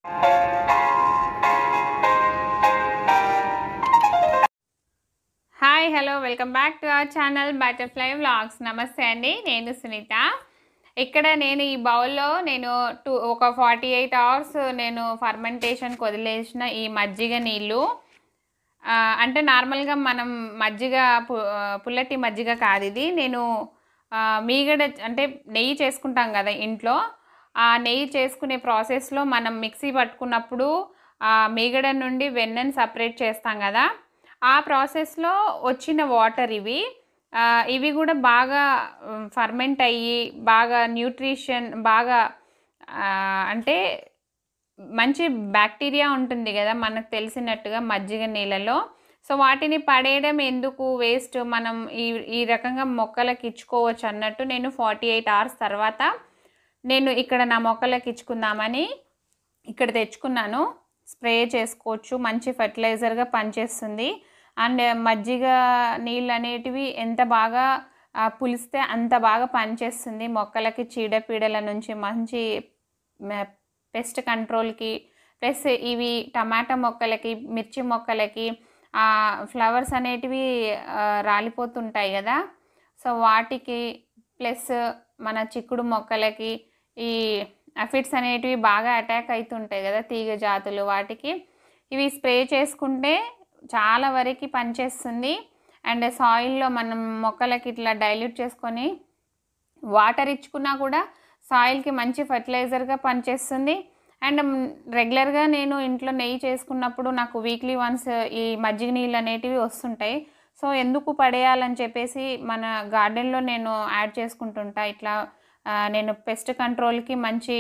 hi hello welcome back to our channel butterfly vlogs నమస్తే అండి నేను సునీత ఇక్కడ నేను ఈ బౌల్లో నేను టూ ఒక ఫార్టీ ఎయిట్ అవర్స్ నేను ఫర్మెంటేషన్కి వదిలేసిన ఈ మజ్జిగ నీళ్ళు ఆ, అంటే నార్మల్గా మనం మజ్జిగ పు- ఆ, పుల్లటి మజ్జిగ కాదు ఇది నేను ఆ, మీగడ అంటే నెయ్యి చేసుకుంటాం కదా ఇంట్లో ఆ నెయ్యి చేసుకునే ప్రాసెస్లో మనం మిక్సీ పట్టుకున్నప్పుడు ఆ మీగడ నుండి వెన్నని సపరేట్ చేస్తాం కదా ఆ ప్రాసెస్లో వచ్చిన వాటర్ ఇవి ఆ, ఇవి కూడా బాగా ఫర్మెంట్ అయ్యి బాగా న్యూట్రిషన్ బాగా ఆ, అంటే మంచి బ్యాక్టీరియా ఉంటుంది కదా మనకు తెలిసినట్టుగా మజ్జిగ నీళ్ళలో సో వాటిని పడేయడం ఎందుకు వేస్ట్ మనం ఈ ఈ రకంగా మొక్కలకి ఇచ్చుకోవచ్చు అన్నట్టు నేను ఫార్టీ ఎయిట్ అవర్స్ తర్వాత నేను ఇక్కడ నా మొక్కలకి ఇచ్చుకుందామని ఇక్కడ తెచ్చుకున్నాను స్ప్రే చేసుకోవచ్చు మంచి ఫర్టిలైజర్గా పనిచేస్తుంది అండ్ మజ్జిగ నీళ్ళు అనేటివి ఎంత బాగా ఆ, పులిస్తే అంత బాగా పనిచేస్తుంది మొక్కలకి చీడపీడల నుంచి మంచి మ- పెస్ట్ కంట్రోల్కి ప్లస్ ఇవి టమాటా మొక్కలకి మిర్చి మొక్కలకి ఆ ఫ్లవర్స్ అనేటివి ఆ, రాలిపోతుంటాయి కదా సో వాటికి ప్లస్ మన చిక్కుడు మొక్కలకి ఈ అఫిడ్స్ అనేటివి బాగా అటాక్ అవుతుంటాయి కదా తీగ జాతులు వాటికి ఇవి స్ప్రే చేసుకుంటే చాలా వరకు పనిచేస్తుంది అండ్ సాయిల్లో మనం మొక్కలకి ఇట్లా డైల్యూట్ చేసుకొని వాటర్ ఇచ్చుకున్నా కూడా సాయిల్కి మంచి ఫర్టిలైజర్గా పనిచేస్తుంది అండ్ రెగ్యులర్గా నేను ఇంట్లో నెయ్యి చేసుకున్నప్పుడు నాకు వీక్లీ వన్స్ ఈ మజ్జిగ నీళ్ళు అనేటివి వస్తుంటాయి సో ఎందుకు పడేయాలని చెప్పేసి మన గార్డెన్లో నేను యాడ్ చేసుకుంటుంటా ఇట్లా ఆ, నేను పెస్ట్ కంట్రోల్కి మంచి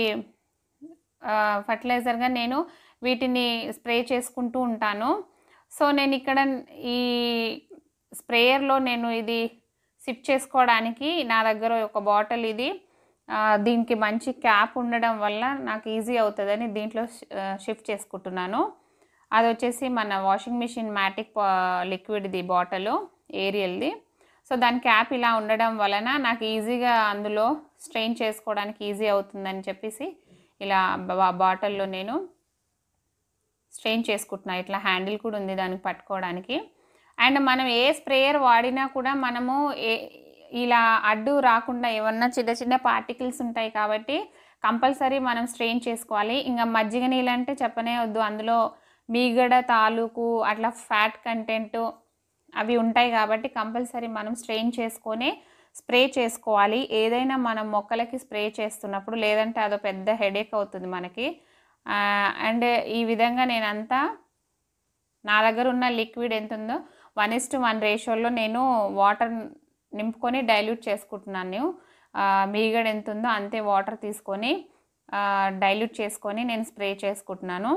ఫర్టిలైజర్గా నేను వీటిని స్ప్రే చేసుకుంటూ ఉంటాను సో నేను ఇక్కడ ఈ స్ప్రేయర్లో నేను ఇది సిప్ చేసుకోవడానికి నా దగ్గర ఒక బాటిల్ ఇది ఆ, దీనికి మంచి క్యాప్ ఉండడం వల్ల నాకు ఈజీ అవుతుందని దీంట్లో షిఫ్ట్ చేసుకుంటున్నాను అది వచ్చేసి మన వాషింగ్ మిషన్ మ్యాటిక్ లిక్విడ్ది బాటిల్ ఏరియల్ది సో దాని క్యాప్ ఇలా ఉండడం వలన నాకు ఈజీగా అందులో స్ట్రెయిన్ చేసుకోవడానికి ఈజీ అవుతుందని చెప్పేసి ఇలా బా- బాటిల్లో నేను స్ట్రెయిన్ చేసుకుంటున్నా ఇట్లా హ్యాండిల్ కూడా ఉంది దానికి పట్టుకోవడానికి అండ్ మనం ఏ స్ప్రేయర్ వాడినా కూడా మనము ఏ ఇలా అడ్డు రాకుండా ఏమన్నా చిన్న చిన్న పార్టికల్స్ ఉంటాయి కాబట్టి కంపల్సరీ మనం స్ట్రెయిన్ చేసుకోవాలి ఇంకా మజ్జిగ నీళ్ళు అంటే చెప్పనే వద్దు అందులో మీగడ తాలూకు అట్లా ఫ్యాట్ కంటెంట్ అవి ఉంటాయి కాబట్టి కంపల్సరీ మనం స్ట్రెయిన్ చేసుకొని స్ప్రే చేసుకోవాలి ఏదైనా మనం మొక్కలకి స్ప్రే చేస్తున్నప్పుడు లేదంటే అదో పెద్ద హెడేక్ అవుతుంది మనకి అండ్ ఈ విధంగా నేనంతా నా దగ్గర ఉన్న లిక్విడ్ ఎంత ఉందో వన్ ఇస్ టు వన్ రేషియోలో నేను వాటర్ నింపుకొని డైల్యూట్ చేసుకుంటున్నాను ఆ, మీగడ ఎంత ఉందో అంతే వాటర్ తీసుకొని డైల్యూట్ చేసుకొని నేను స్ప్రే చేసుకుంటున్నాను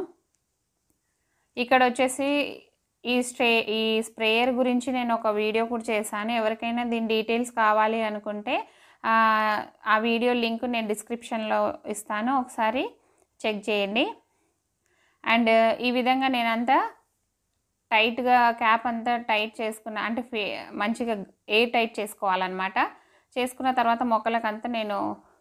ఇక్కడ వచ్చేసి ఈ స్ప్రే ఈ స్ప్రేయర్ గురించి నేను ఒక వీడియో కూడా చేశాను ఎవరికైనా దీని డీటెయిల్స్ కావాలి అనుకుంటే ఆ, ఆ వీడియో లింక్ నేను డిస్క్రిప్షన్లో ఇస్తాను ఒకసారి చెక్ చేయండి అండ్ ఈ విధంగా నేనంతా టైట్గా క్యాప్ అంతా టైట్ చేసుకున్న అంటే ఫే మంచిగా ఎయిర్ టైట్ చేసుకోవాలన్నమాట చేసుకున్న తర్వాత మొక్కలకంతా నేను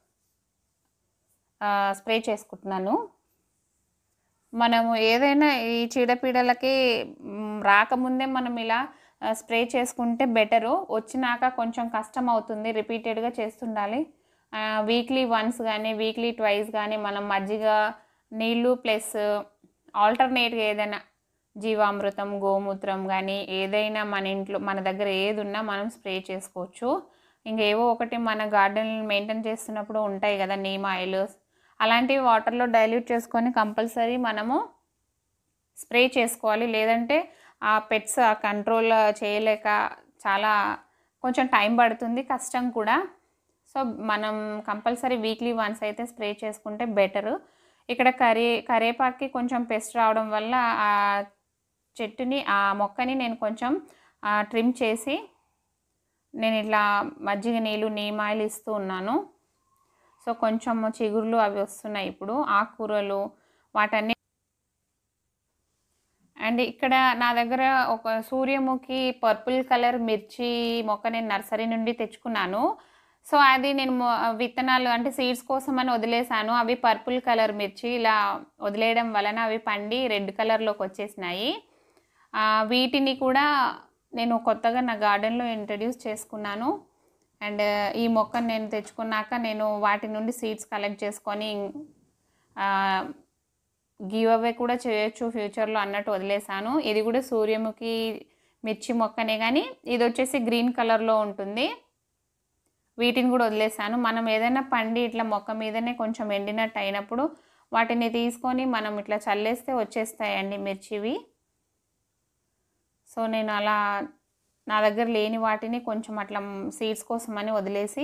స్ప్రే చేసుకుంటున్నాను మనము ఏదైనా ఈ చీడపీడలకి మ్, రాకముందే మనం ఇలా స్ప్రే చేసుకుంటే బెటరు వచ్చినాక కొంచెం కష్టం అవుతుంది రిపీటెడ్గా చేస్తుండాలి వీక్లీ వన్స్ కానీ వీక్లీ ట్వైస్ కానీ మనం మజ్జిగ నీళ్ళు ప్లస్ ఆల్టర్నేట్గా ఏదైనా జీవామృతం గోమూత్రం కానీ ఏదైనా మన ఇంట్లో మన దగ్గర ఏది ఉన్నా మనం స్ప్రే చేసుకోవచ్చు ఇంకేవో ఒకటి మన గార్డెన్ మెయింటైన్ చేస్తున్నప్పుడు ఉంటాయి కదా నీమ్ ఆయిల్ అలాంటివి వాటర్లో డైల్యూట్ చేసుకొని కంపల్సరీ మనము స్ప్రే చేసుకోవాలి లేదంటే ఆ పెట్స్ ఆ కంట్రోల్ చేయలేక చాలా కొంచెం టైం పడుతుంది కష్టం కూడా సో మనం కంపల్సరీ వీక్లీ వన్స్ అయితే స్ప్రే చేసుకుంటే బెటరు ఇక్కడ కరే కరేపాకి కొంచెం పెస్ట్ రావడం వల్ల ఆ చెట్టుని ఆ మొక్కని నేను కొంచెం ట్రిమ్ చేసి నేను ఇట్లా మజ్జిగ నీళ్ళు నీమాయిలు ఇస్తూ ఉన్నాను సో కొంచెం చిగుర్లు అవి వస్తున్నాయి ఇప్పుడు ఆకుకూరలు వాటన్ని అండ్ ఇక్కడ నా దగ్గర ఒక సూర్యముఖి పర్పుల్ కలర్ మిర్చి మొక్క నేను నర్సరీ నుండి తెచ్చుకున్నాను సో అది నేను మొ- విత్తనాలు అంటే సీడ్స్ కోసం అని వదిలేసాను అవి పర్పుల్ కలర్ మిర్చి ఇలా వదిలేయడం వలన అవి పండి రెడ్ కలర్లోకి వచ్చేసినాయి ఆ, వీటిని కూడా నేను కొత్తగా నా గార్డెన్లో ఇంట్రడ్యూస్ చేసుకున్నాను అండ్ ఈ మొక్కను నేను తెచ్చుకున్నాక నేను వాటి నుండి సీడ్స్ కలెక్ట్ చేసుకొని గివ్ అవే కూడా చేయొచ్చు ఫ్యూచర్లో అన్నట్టు వదిలేసాను ఇది కూడా సూర్యముఖి మిర్చి మొక్కనే కానీ ఇది వచ్చేసి గ్రీన్ కలర్లో ఉంటుంది వీటిని కూడా వదిలేసాను మనం ఏదైనా పండి ఇట్లా మొక్క మీదనే కొంచెం ఎండినట్టు అయినప్పుడు వాటిని తీసుకొని మనం ఇట్లా చల్లేస్తే వచ్చేస్తాయండి మిర్చివి సో నేను అలా నా దగ్గర లేని వాటిని కొంచెం అట్లా సీడ్స్ కోసమని వదిలేసి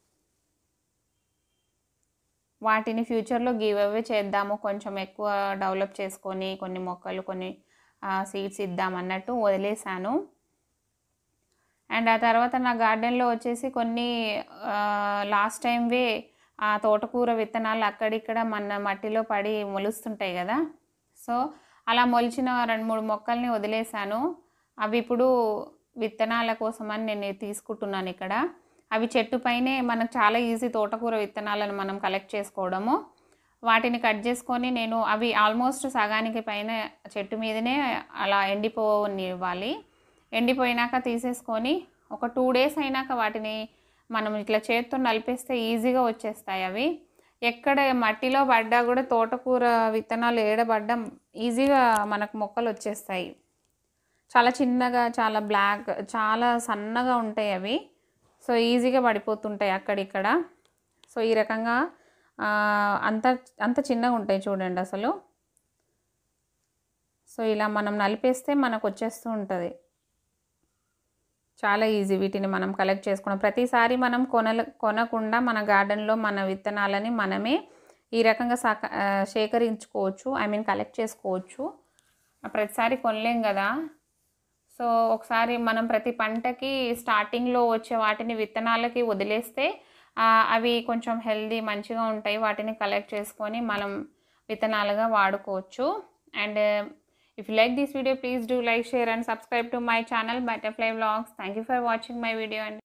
వాటిని ఫ్యూచర్లో గివ్ అవే చేద్దాము కొంచెం ఎక్కువ డెవలప్ చేసుకొని కొన్ని మొక్కలు కొన్ని సీడ్స్ ఇద్దాం అన్నట్టు వదిలేసాను అండ్ ఆ తర్వాత నా గార్డెన్లో వచ్చేసి కొన్ని లాస్ట్ టైంవే ఆ తోటకూర విత్తనాలు అక్కడిక్కడ మన మట్టిలో పడి మొలుస్తుంటాయి కదా సో అలా మొలిచిన రెండు మూడు మొక్కల్ని వదిలేసాను అవి ఇప్పుడు విత్తనాల కోసమని నేను తీసుకుంటున్నాను ఇక్కడ అవి చెట్టు పైనే మనకు చాలా ఈజీ తోటకూర విత్తనాలను మనం కలెక్ట్ చేసుకోవడము వాటిని కట్ చేసుకొని నేను అవి ఆల్మోస్ట్ సగానికి పైన చెట్టు మీదనే అలా ఎండిపోనివ్వాలి ఎండిపోయినాక తీసేసుకొని ఒక టూ డేస్ అయినాక వాటిని మనం ఇట్లా చేత్తో నలిపేస్తే ఈజీగా వచ్చేస్తాయి అవి ఎక్కడ మట్టిలో పడ్డా కూడా తోటకూర విత్తనాలు ఏడబడ్డా ఈజీగా మనకు మొక్కలు వచ్చేస్తాయి చాలా చిన్నగా చాలా బ్లాక్ చాలా సన్నగా ఉంటాయి అవి సో ఈజీగా పడిపోతుంటాయి అక్కడిక్కడ సో ఈ రకంగా ఆ, అంత అంత చిన్నగా ఉంటాయి చూడండి అసలు సో ఇలా మనం నలిపేస్తే మనకు వచ్చేస్తూ ఉంటుంది చాలా ఈజీ వీటిని మనం కలెక్ట్ చేసుకోవడం ప్రతిసారి మనం కొనల కొనకుండా మన గార్డెన్లో మన విత్తనాలని మనమే ఈ రకంగా సక ఆ, సేకరించుకోవచ్చు ఐ మీన్ కలెక్ట్ చేసుకోవచ్చు ప్రతిసారి కొనలేం కదా సో ఒకసారి మనం ప్రతి పంటకి స్టార్టింగ్లో వచ్చే వాటిని విత్తనాలకి వదిలేస్తే ఆ, అవి కొంచెం హెల్దీ మంచిగా ఉంటాయి వాటిని కలెక్ట్ చేసుకొని మనం విత్తనాలుగా వాడుకోవచ్చు and if you like this video please do like share and subscribe to my channel butterfly vlogs thank you for watching my video and